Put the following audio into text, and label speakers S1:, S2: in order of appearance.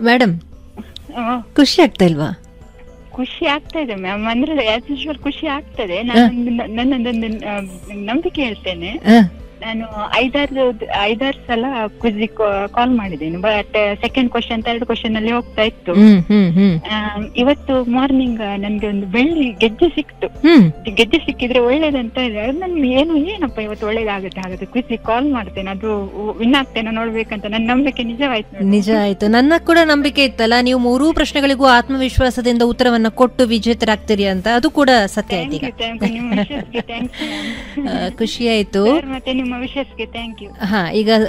S1: Madam
S2: ಆ,
S1: ಖುಷಿ ಆಗ್ತಾ ಇಲ್ವಾ
S2: ಖುಷಿ ಆಗ್ತಾ ಇದೆ ಮ್ಯಾಮ್ ಅಂದ್ರೆ ಆಸ್ ಯೂಶುವಲ್ ಖುಷಿ ಆಗ್ತದೆ ನಾನು ನನ್ನದೊಂದು ಆ, ನಂಬಿಕೆ ಹೇಳ್ತೇನೆ
S1: ಆ,
S2: ನಾನು ಐದಾರು ಐದಾರು ಸಲ ಕ್ವಿಜಿ ಕಾಲ್ ಮಾಡಿದ್ದೇನೆ but second question third question ಅಲ್ಲಿ ಹೋಗ್ತಾ ಇತ್ತು
S1: ಹ್ಮ್ ಹ್ಮ್ ಹ್ಮ್
S2: ಆ, ಇವತ್ತು ಮಾರ್ನಿಂಗ್ ನನ್ಗೆ ಒಂದು ಬೆಳ್ಳಿ ಗೆಜ್ಜೆ ಸಿಕ್ತು
S1: ಹ್ಮ್
S2: ಗೆಜ್ಜೆ ಸಿಕ್ಕಿದ್ರೆ ಒಳ್ಳೇದಂತ ಇದೆ ಅದು ನನ್ಗೆ ಏನು ಏನಪ್ಪ ಇವತ್ತು ಒಳ್ಳೇದಾಗುತ್ತೆ ಹಾಗಾದ್ರೆ ಕ್ವಿಜಿ ಕಾಲ್ ಮಾಡ್ತೇನೆ ಅದು ವಿನ್ ಆಗ್ತೇನೆ ನೋಡ್ಬೇಕಂತ ನನ್ನ ನಂಬಿಕೆ ನಿಜವಾಯ್ತು ನೋಡಿ.
S1: ನಿಜ ಆಯ್ತು ನನ್ನ ಕೂಡ ನಂಬಿಕೆ ಇತ್ತಲ್ಲ ನೀವು ಮೂರೂ ಪ್ರಶ್ನೆಗಳಿಗೂ ಆತ್ಮವಿಶ್ವಾಸದಿಂದ ಉತ್ತರವನ್ನ ಕೊಟ್ಟು ವಿಜೇತರಾಗ್ತೀರಿ ಅಂತ ಅದು ಕೂಡ ಸತ್ಯ ಆಯ್ತು
S2: ಥ್ಯಾಂಕ್
S1: ಈಗ
S2: ಯು ಥ್ಯಾಂಕ್ ಯು ನಿಮ್ಮ ವಿಶಸ್ಗೆ ಥ್ಯಾಂಕ್ಸ್
S1: ಆ, ಖುಷಿ ಆಯ್ತು
S2: ಮತ್ತೆ ನಿಮ್ಮ ವಿಶಸ್ಗೆ ಥ್ಯಾಂಕ್ ಯು
S1: ಹಾ ಈಗ